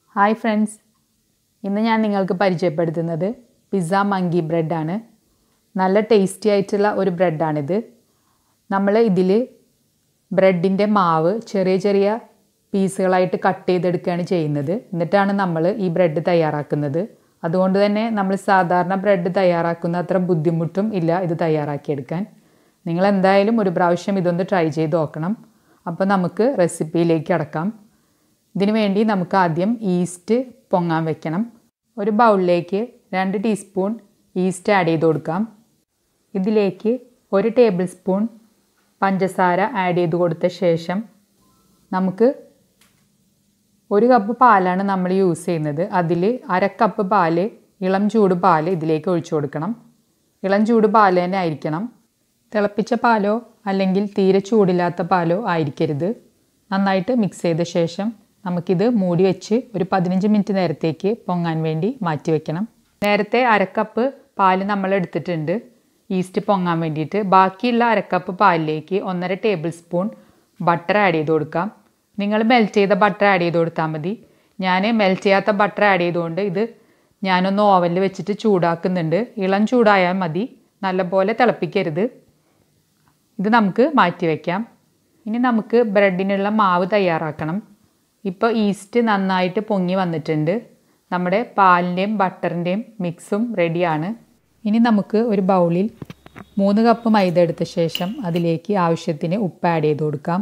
hi friends ഇന്ന് ഞാൻ നിങ്ങൾക്ക് പരിചയപ്പെടുത്തുന്നത് പിസ്സ മങ്കി ബ്രെഡാണ് നല്ല ടേസ്റ്റി ആയിട്ടുള്ള ഒരു ബ്രെഡാണിത് നമ്മൾ ഇതിൽ ബ്രെഡിൻ്റെ മാവ് ചെറിയ ചെറിയ പീസുകളായിട്ട് കട്ട് ചെയ്തെടുക്കുകയാണ് ചെയ്യുന്നത് എന്നിട്ടാണ് നമ്മൾ ഈ ബ്രെഡ് തയ്യാറാക്കുന്നത് അതുകൊണ്ട് തന്നെ നമ്മൾ സാധാരണ ബ്രെഡ് തയ്യാറാക്കുന്ന അത്ര ബുദ്ധിമുട്ടും ഇല്ല ഇത് തയ്യാറാക്കിയെടുക്കാൻ നിങ്ങൾ എന്തായാലും ഒരു പ്രാവശ്യം ഇതൊന്ന് ട്രൈ ചെയ്ത് നോക്കണം അപ്പോൾ നമുക്ക് റെസിപ്പിയിലേക്ക് അടക്കാം ഇതിനു വേണ്ടി നമുക്ക് ആദ്യം ഈസ്റ്റ് പൊങ്ങാൻ വെക്കണം ഒരു ബൗളിലേക്ക് രണ്ട് ടീസ്പൂൺ ഈസ്റ്റ് ആഡ് ചെയ്ത് കൊടുക്കാം ഇതിലേക്ക് ഒരു ടേബിൾ സ്പൂൺ പഞ്ചസാര ആഡ് ചെയ്ത് കൊടുത്ത ശേഷം നമുക്ക് ഒരു കപ്പ് പാലാണ് നമ്മൾ യൂസ് ചെയ്യുന്നത് അതിൽ അര കപ്പ് പാല് ഇളം ചൂട് പാല് ഇതിലേക്ക് ഒഴിച്ചു കൊടുക്കണം ഇളം ചൂട് പാല് തന്നെ ആയിരിക്കണം തിളപ്പിച്ച പാലോ അല്ലെങ്കിൽ തീരെ ചൂടില്ലാത്ത പാലോ ആയിരിക്കരുത് നന്നായിട്ട് മിക്സ് ചെയ്ത ശേഷം നമുക്കിത് മൂടി വെച്ച് ഒരു പതിനഞ്ച് മിനിറ്റ് നേരത്തേക്ക് പൊങ്ങാൻ വേണ്ടി മാറ്റി വെക്കണം നേരത്തെ അരക്കപ്പ് പാല് നമ്മൾ എടുത്തിട്ടുണ്ട് ഈസ്റ്റ് പൊങ്ങാൻ വേണ്ടിയിട്ട് ബാക്കിയുള്ള അരക്കപ്പ് പാലിലേക്ക് ഒന്നര ടേബിൾ സ്പൂൺ ബട്ടർ ആഡ് ചെയ്ത് കൊടുക്കാം നിങ്ങൾ മെൽറ്റ് ചെയ്ത ബട്ടർ ആഡ് ചെയ്ത് കൊടുത്താൽ മതി ഞാൻ മെൽറ്റ് ചെയ്യാത്ത ബട്ടർ ആഡ് ചെയ്തുകൊണ്ട് ഇത് ഞാനൊന്ന് ഓവനിൽ വെച്ചിട്ട് ചൂടാക്കുന്നുണ്ട് ഇളം ചൂടായാൽ മതി നല്ലപോലെ തിളപ്പിക്കരുത് ഇത് നമുക്ക് മാറ്റി വയ്ക്കാം ഇനി നമുക്ക് ബ്രെഡിനുള്ള മാവ് തയ്യാറാക്കണം ഇപ്പോൾ ഈസ്റ്റ് നന്നായിട്ട് പൊങ്ങി വന്നിട്ടുണ്ട് നമ്മുടെ പാലിൻ്റെയും ബട്ടറിൻ്റെയും മിക്സും റെഡിയാണ് ഇനി നമുക്ക് ഒരു ബൗളിൽ മൂന്ന് കപ്പ് മൈദ എടുത്ത ശേഷം അതിലേക്ക് ആവശ്യത്തിന് ഉപ്പ് ആഡ് ചെയ്ത് കൊടുക്കാം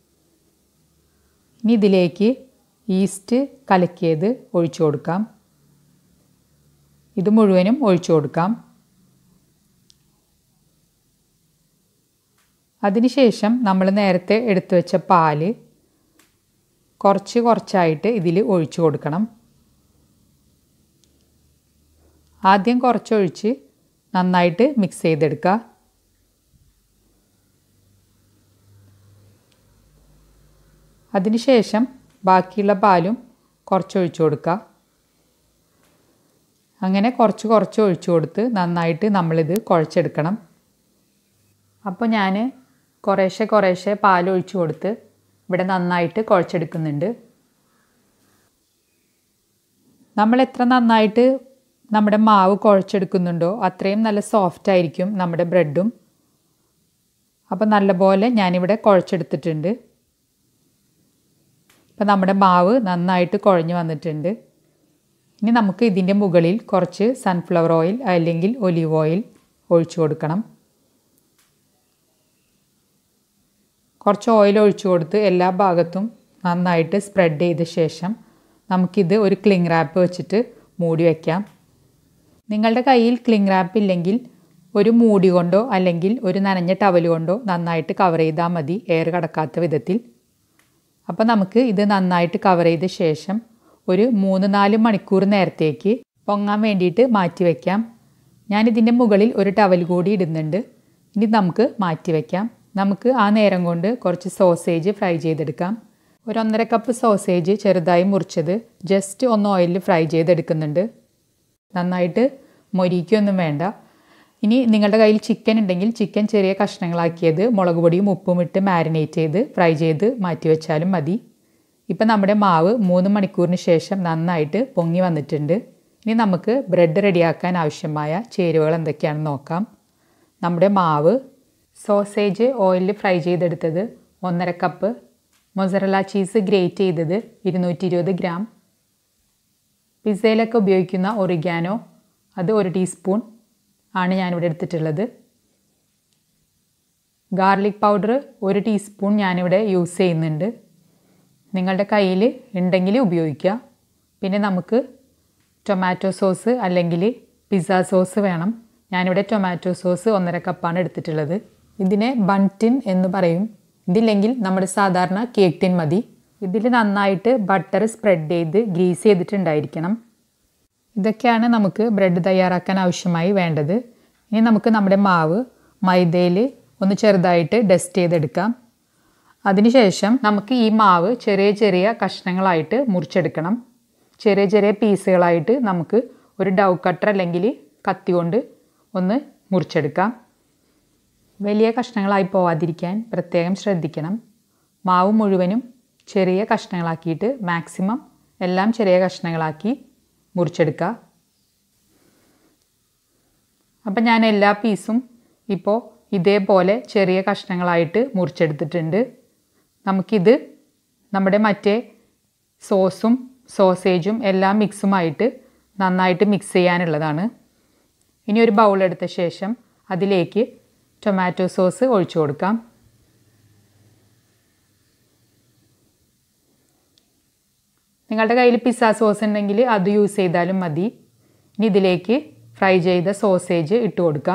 ഇനി ഇതിലേക്ക് ഈസ്റ്റ് കലക്കിയത് ഒഴിച്ചു കൊടുക്കാം ഇത് മുഴുവനും ഒഴിച്ചു കൊടുക്കാം അതിനുശേഷം നമ്മൾ നേരത്തെ എടുത്തു വെച്ച പാല് കുറച്ച് കുറച്ചായിട്ട് ഇതിൽ ഒഴിച്ചു കൊടുക്കണം ആദ്യം കുറച്ചൊഴിച്ച് നന്നായിട്ട് മിക്സ് ചെയ്തെടുക്കുക അതിനുശേഷം ബാക്കിയുള്ള പാലും കുറച്ചൊഴിച്ചു കൊടുക്കുക അങ്ങനെ കുറച്ച് കുറച്ച് ഒഴിച്ചു കൊടുത്ത് നന്നായിട്ട് നമ്മളിത് കുഴച്ചെടുക്കണം അപ്പോൾ ഞാൻ കുറേശ്ശെ കുറേശ്ശെ പാൽ ഒഴിച്ചു കൊടുത്ത് ഇവിടെ നന്നായിട്ട് കുഴച്ചെടുക്കുന്നുണ്ട് നമ്മൾ എത്ര നന്നായിട്ട് നമ്മുടെ മാവ് കുഴച്ചെടുക്കുന്നുണ്ടോ അത്രയും നല്ല സോഫ്റ്റ് ആയിരിക്കും നമ്മുടെ ബ്രെഡും അപ്പോൾ നല്ലപോലെ ഞാനിവിടെ കുഴച്ചെടുത്തിട്ടുണ്ട് അപ്പോൾ നമ്മുടെ മാവ് നന്നായിട്ട് കുഴഞ്ഞു വന്നിട്ടുണ്ട് ഇനി നമുക്ക് ഇതിൻ്റെ മുകളിൽ കുറച്ച് സൺഫ്ലവർ ഓയിൽ അല്ലെങ്കിൽ ഒലിവ് ഓയിൽ ഒഴിച്ചു കൊടുക്കണം കുറച്ച് ഓയിൽ ഒഴിച്ചു കൊടുത്ത് എല്ലാ ഭാഗത്തും നന്നായിട്ട് സ്പ്രെഡ് ചെയ്ത ശേഷം നമുക്കിത് ഒരു ക്ലിങ് റാപ്പ് വെച്ചിട്ട് മൂടി വയ്ക്കാം നിങ്ങളുടെ കയ്യിൽ ക്ലിങ് റാപ്പ് ഇല്ലെങ്കിൽ ഒരു മൂടി കൊണ്ടോ അല്ലെങ്കിൽ ഒരു നനഞ്ഞ ടവൽ കൊണ്ടോ നന്നായിട്ട് കവർ ചെയ്താൽ മതി എയർ കടക്കാത്ത വിധത്തിൽ അപ്പോൾ നമുക്ക് ഇത് നന്നായിട്ട് കവർ ചെയ്ത ശേഷം ഒരു മൂന്ന് നാല് മണിക്കൂർ നേരത്തേക്ക് പൊങ്ങാൻ വേണ്ടിയിട്ട് മാറ്റി വയ്ക്കാം ഞാനിതിൻ്റെ മുകളിൽ ഒരു ടവൽ കൂടി ഇടുന്നുണ്ട് ഇനി നമുക്ക് മാറ്റി വയ്ക്കാം നമുക്ക് ആ നേരം കൊണ്ട് കുറച്ച് സോസേജ് ഫ്രൈ ചെയ്തെടുക്കാം ഒരു ഒന്നര കപ്പ് സോസേജ് ചെറുതായി മുറിച്ചത് ജസ്റ്റ് ഒന്ന് ഓയിലിൽ ഫ്രൈ ചെയ്തെടുക്കുന്നുണ്ട് നന്നായിട്ട് മൊരിക്കൊന്നും വേണ്ട ഇനി നിങ്ങളുടെ കയ്യിൽ ചിക്കൻ ഉണ്ടെങ്കിൽ ചിക്കൻ ചെറിയ കഷ്ണങ്ങളാക്കിയത് മുളക് പൊടിയും ഉപ്പും ഇട്ട് മാരിനേറ്റ് ചെയ്ത് ഫ്രൈ ചെയ്ത് മാറ്റി വെച്ചാലും മതി ഇപ്പം നമ്മുടെ മാവ് മൂന്ന് മണിക്കൂറിന് ശേഷം നന്നായിട്ട് പൊങ്ങി വന്നിട്ടുണ്ട് ഇനി നമുക്ക് ബ്രെഡ് റെഡിയാക്കാൻ ആവശ്യമായ ചേരുവകൾ എന്തൊക്കെയാണെന്ന് നോക്കാം നമ്മുടെ മാവ് സോസേജ് ഓയിലിൽ ഫ്രൈ ചെയ്തെടുത്തത് ഒന്നര കപ്പ് മൊസറല ചീസ് ഗ്രേറ്റ് ചെയ്തത് ഇരുന്നൂറ്റി ഇരുപത് ഗ്രാം പിസ്സയിലൊക്കെ ഉപയോഗിക്കുന്ന ഒറിഗാനോ അത് ഒരു ടീസ്പൂൺ ആണ് ഞാനിവിടെ എടുത്തിട്ടുള്ളത് ഗാർലിക് പൗഡർ ഒരു ടീസ്പൂൺ ഞാനിവിടെ യൂസ് ചെയ്യുന്നുണ്ട് നിങ്ങളുടെ കയ്യിൽ ഉണ്ടെങ്കിൽ ഉപയോഗിക്കുക പിന്നെ നമുക്ക് ടൊമാറ്റോ സോസ് അല്ലെങ്കിൽ പിസ്സ സോസ് വേണം ഞാനിവിടെ ടൊമാറ്റോ സോസ് ഒന്നര കപ്പാണ് എടുത്തിട്ടുള്ളത് ഇതിനെ ബൺ ടിൻ എന്ന് പറയും ഇതില്ലെങ്കിൽ നമ്മുടെ സാധാരണ കേക്ക് ടിൻ മതി ഇതിൽ നന്നായിട്ട് ബട്ടർ സ്പ്രെഡ് ചെയ്ത് ഗ്രീസ് ചെയ്തിട്ടുണ്ടായിരിക്കണം ഇതൊക്കെയാണ് നമുക്ക് ബ്രെഡ് തയ്യാറാക്കാൻ ആവശ്യമായി വേണ്ടത് ഇനി നമുക്ക് നമ്മുടെ മാവ് മൈദയിൽ ഒന്ന് ചെറുതായിട്ട് ഡസ്റ്റ് ചെയ്തെടുക്കാം അതിനുശേഷം നമുക്ക് ഈ മാവ് ചെറിയ ചെറിയ കഷ്ണങ്ങളായിട്ട് മുറിച്ചെടുക്കണം ചെറിയ ചെറിയ പീസുകളായിട്ട് നമുക്ക് ഒരു ഡൗ കട്ടർ അല്ലെങ്കിൽ കത്തി കൊണ്ട് ഒന്ന് മുറിച്ചെടുക്കാം വലിയ കഷ്ണങ്ങളായി പോവാതിരിക്കാൻ പ്രത്യേകം ശ്രദ്ധിക്കണം മാവ് മുഴുവനും ചെറിയ കഷ്ണങ്ങളാക്കിയിട്ട് മാക്സിമം എല്ലാം ചെറിയ കഷ്ണങ്ങളാക്കി മുറിച്ചെടുക്കുക അപ്പം ഞാൻ എല്ലാ പീസും ഇപ്പോൾ ഇതേപോലെ ചെറിയ കഷ്ണങ്ങളായിട്ട് മുറിച്ചെടുത്തിട്ടുണ്ട് നമുക്കിത് നമ്മുടെ മറ്റേ സോസും സോസേജും എല്ലാം മിക്സുമായിട്ട് നന്നായിട്ട് മിക്സ് ചെയ്യാനുള്ളതാണ് ഇനി ഒരു ബൗൾ എടുത്ത ശേഷം അതിലേക്ക് ടൊമാറ്റോ സോസ് ഒഴിച്ചു കൊടുക്കാം നിങ്ങളുടെ കയ്യിൽ പിസ്സ സോസ് ഉണ്ടെങ്കിൽ അത് യൂസ് ചെയ്താലും മതി ഇനി ഇതിലേക്ക് ഫ്രൈ ചെയ്ത സോസേജ് ഇട്ട് കൊടുക്കാം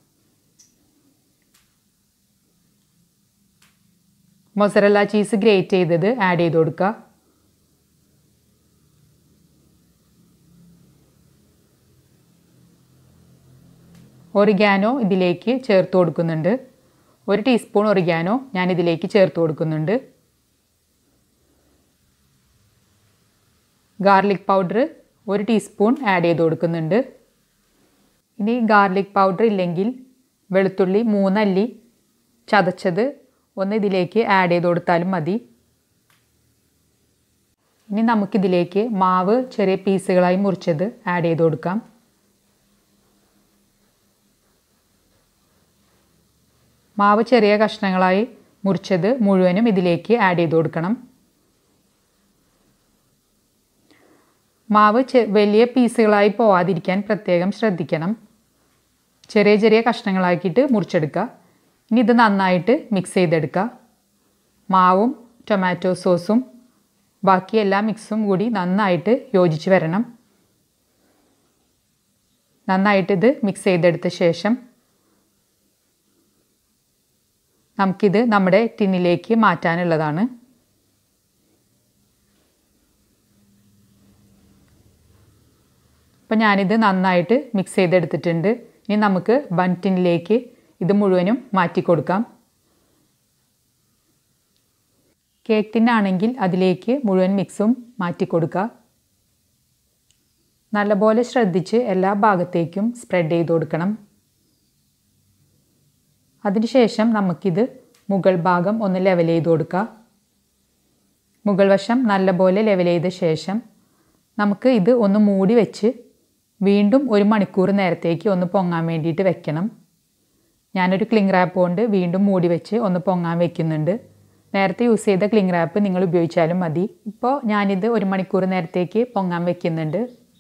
മൊസറല്ല ചീസ് ഗ്രേറ്റ് ചെയ്തത് ആഡ് ചെയ്ത് കൊടുക്കുക ഒറിഗാനോ ഇതിലേക്ക് ചേർത്ത് കൊടുക്കുന്നുണ്ട് ഒരു ടീസ്പൂൺ ഒറിഗാനോ ഞാൻ ഇതിലേക്ക് ചേർത്ത് കൊടുക്കുന്നുണ്ട് ഗാർലിക് പൗഡർ ഒരു ടീസ്പൂൺ ആഡ് ചെയ്ത് കൊടുക്കുന്നുണ്ട് ഇനി ഗാർലിക് പൗഡർ ഇല്ലെങ്കിൽ വെളുത്തുള്ളി മൂന്നല്ലി ചതച്ചത് ഒന്ന് ഇതിലേക്ക് ആഡ് ചെയ്ത് കൊടുത്താലും മതി ഇനി നമുക്കിതിലേക്ക് മാവ് ചെറിയ പീസുകളായി മുറിച്ചത് ആഡ് ചെയ്ത് കൊടുക്കാം മാവ് ചെറിയ കഷ്ണങ്ങളായി മുറിച്ചത് മുഴുവനും ഇതിലേക്ക് ആഡ് ചെയ്ത് കൊടുക്കണം മാവ് വലിയ പീസുകളായി പോവാതിരിക്കാൻ പ്രത്യേകം ശ്രദ്ധിക്കണം ചെറിയ ചെറിയ കഷ്ണങ്ങളാക്കിയിട്ട് മുറിച്ചെടുക്കുക ഇനി ഇത് നന്നായിട്ട് മിക്സ് ചെയ്തെടുക്കുക മാവും ടൊമാറ്റോ സോസും ബാക്കി എല്ലാ മിക്സും കൂടി നന്നായിട്ട് യോജിച്ച് വരണം നന്നായിട്ട് ഇത് മിക്സ് ചെയ്തെടുത്ത ശേഷം നമുക്കിത് നമ്മുടെ ടിന്നിലേക്ക് മാറ്റാനുള്ളതാണ് അപ്പോൾ ഞാനിത് നന്നായിട്ട് മിക്സ് ചെയ്തെടുത്തിട്ടുണ്ട് ഇനി നമുക്ക് ബൺ ടിന്നിലേക്ക് ഇത് മുഴുവനും മാറ്റി കൊടുക്കാം കേക്ക് ടിന്നാണെങ്കിൽ അതിലേക്ക് മുഴുവൻ മിക്സും മാറ്റി കൊടുക്കുക നല്ലപോലെ ശ്രദ്ധിച്ച് എല്ലാ ഭാഗത്തേക്കും സ്പ്രെഡ് ചെയ്ത് കൊടുക്കണം അതിനുശേഷം നമുക്കിത് മുകൾ ഭാഗം ഒന്ന് ലെവൽ ചെയ്ത് കൊടുക്കുക മുകൾ വശം നല്ലപോലെ ലെവൽ ചെയ്ത ശേഷം നമുക്ക് ഇത് ഒന്ന് മൂടി വെച്ച് വീണ്ടും ഒരു മണിക്കൂർ നേരത്തേക്ക് ഒന്ന് പൊങ്ങാൻ വേണ്ടിയിട്ട് വെക്കണം ഞാനൊരു ക്ലിങ് റാപ്പ് കൊണ്ട് വീണ്ടും മൂടി വെച്ച് ഒന്ന് പൊങ്ങാൻ വെക്കുന്നുണ്ട് നേരത്തെ യൂസ് ചെയ്ത ക്ലിങ് റാപ്പ് നിങ്ങൾ ഉപയോഗിച്ചാലും മതി ഇപ്പോൾ ഞാനിത് ഒരു മണിക്കൂർ നേരത്തേക്ക് പൊങ്ങാൻ വെക്കുന്നുണ്ട്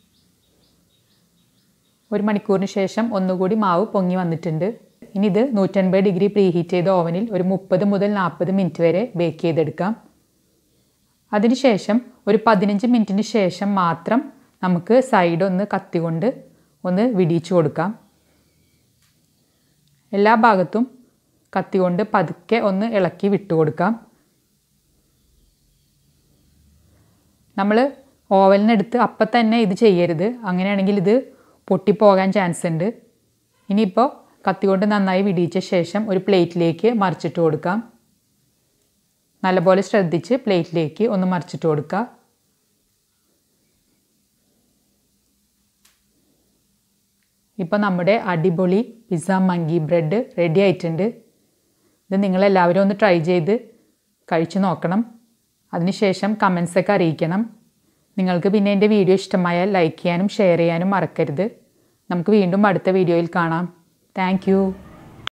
ഒരു മണിക്കൂറിന് ശേഷം ഒന്നുകൂടി മാവ് പൊങ്ങി വന്നിട്ടുണ്ട് ഇനി ഇത് നൂറ്റൻപത് ഡിഗ്രി പ്രീ ഹീറ്റ് ചെയ്ത ഓവനിൽ ഒരു മുപ്പത് മുതൽ നാൽപ്പത് മിനിറ്റ് വരെ ബേക്ക് ചെയ്തെടുക്കാം അതിനുശേഷം ഒരു പതിനഞ്ച് മിനിറ്റിന് ശേഷം മാത്രം നമുക്ക് സൈഡ് ഒന്ന് കത്തി കൊണ്ട് ഒന്ന് വിടിയിച്ചു കൊടുക്കാം എല്ലാ ഭാഗത്തും കത്തി കൊണ്ട് പതുക്കെ ഒന്ന് ഇളക്കി വിട്ടു കൊടുക്കാം നമ്മൾ ഓവലിനെടുത്ത് അപ്പം തന്നെ ഇത് ചെയ്യരുത് അങ്ങനെയാണെങ്കിൽ ഇത് പൊട്ടിപ്പോകാൻ ചാൻസ് ഉണ്ട് ഇനിയിപ്പോൾ കത്തി കൊണ്ട് നന്നായി വിടിയിച്ച ശേഷം ഒരു പ്ലേറ്റിലേക്ക് മറിച്ചിട്ട് കൊടുക്കാം നല്ലപോലെ ശ്രദ്ധിച്ച് പ്ലേറ്റിലേക്ക് ഒന്ന് മറിച്ചിട്ട് കൊടുക്കുക ഇപ്പോൾ നമ്മുടെ അടിപൊളി പിസ്സ മങ്കി ബ്രെഡ് റെഡി ആയിട്ടുണ്ട് ഇത് നിങ്ങളെല്ലാവരും ഒന്ന് ട്രൈ ചെയ്ത് കഴിച്ചു നോക്കണം അതിനുശേഷം കമൻസൊക്കെ അറിയിക്കണം നിങ്ങൾക്ക് പിന്നെ എൻ്റെ വീഡിയോ ഇഷ്ടമായാൽ ലൈക്ക് ചെയ്യാനും ഷെയർ ചെയ്യാനും മറക്കരുത് നമുക്ക് വീണ്ടും അടുത്ത വീഡിയോയിൽ കാണാം താങ്ക്